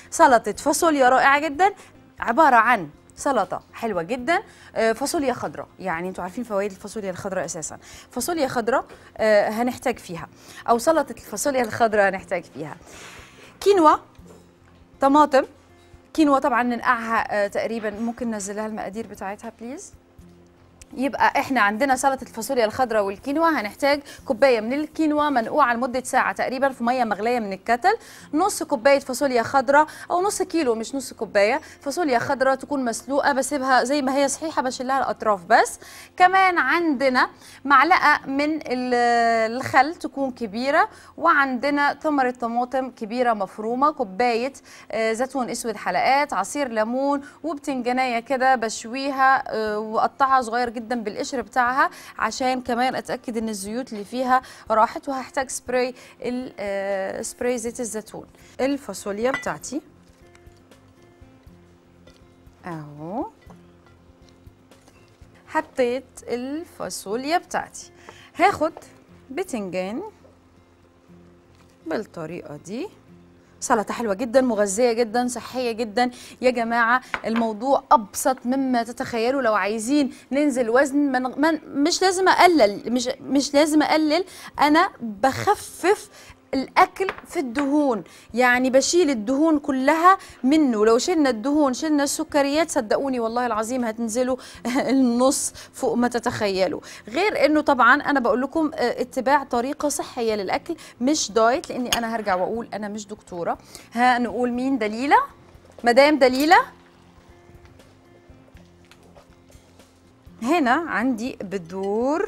سلطه فاصوليا رائعه جدا عباره عن سلطه حلوه جدا آه، فاصوليا خضراء يعني انتوا عارفين فوائد الفاصوليا الخضراء اساسا فاصوليا خضراء آه، هنحتاج فيها او سلطه الفاصوليا الخضراء هنحتاج فيها كينوا طماطم كينوا طبعا ننقعها آه، تقريبا ممكن ننزلها المقادير بتاعتها بليز يبقى احنا عندنا سلطه الفاصوليا الخضراء والكينوا هنحتاج كوبايه من الكينوا منقوعه لمده ساعه تقريبا في ميه مغليه من الكتل نص كوبايه فاصوليا خضراء او نص كيلو مش نص كوبايه فاصوليا خضراء تكون مسلوقه بسيبها زي ما هي صحيحه بشيلها الاطراف بس كمان عندنا معلقه من ال- الخل تكون كبيره وعندنا ثمره طماطم كبيره مفرومه كوبايه آه، زيتون اسود حلقات عصير ليمون وبتنجانيه كده بشويها آه، واقطعها صغير جدا بالقشر بتاعها عشان كمان اتاكد ان الزيوت اللي فيها راحت وهحتاج سبراي ال- آه، سبراي زيت الزيتون الفاصوليا بتاعتي اهو حطيت الفاصوليا بتاعتي هاخد بتنجان بالطريقه دي سلطة حلوة جدا مغذية جدا صحية جدا يا جماعة الموضوع أبسط مما تتخيلوا لو عايزين ننزل وزن من من مش لازم أقلل مش مش لازم أقلل أنا بخفف الأكل في الدهون يعني بشيل الدهون كلها منه لو شلنا الدهون شلنا السكريات صدقوني والله العظيم هتنزلوا النص فوق ما تتخيلوا غير انه طبعا انا بقول لكم آه، اتباع طريقه صحيه للاكل مش دايت لاني انا هرجع واقول انا مش دكتوره هنقول مين دليله مدام دليله هنا عندي بذور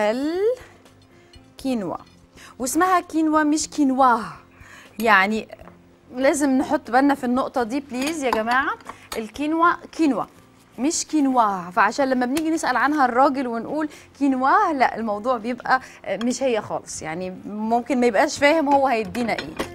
الكينوا واسمها كينوا مش كينوا يعني لازم نحط بالنا في النقطة دي بليز يا جماعة الكينوا كينوا مش كينوا فعشان لما بنيجي نسأل عنها الراجل ونقول كينوا لا الموضوع بيبقى مش هي خالص يعني ممكن ما يبقاش فاهم هو هيدينا ايه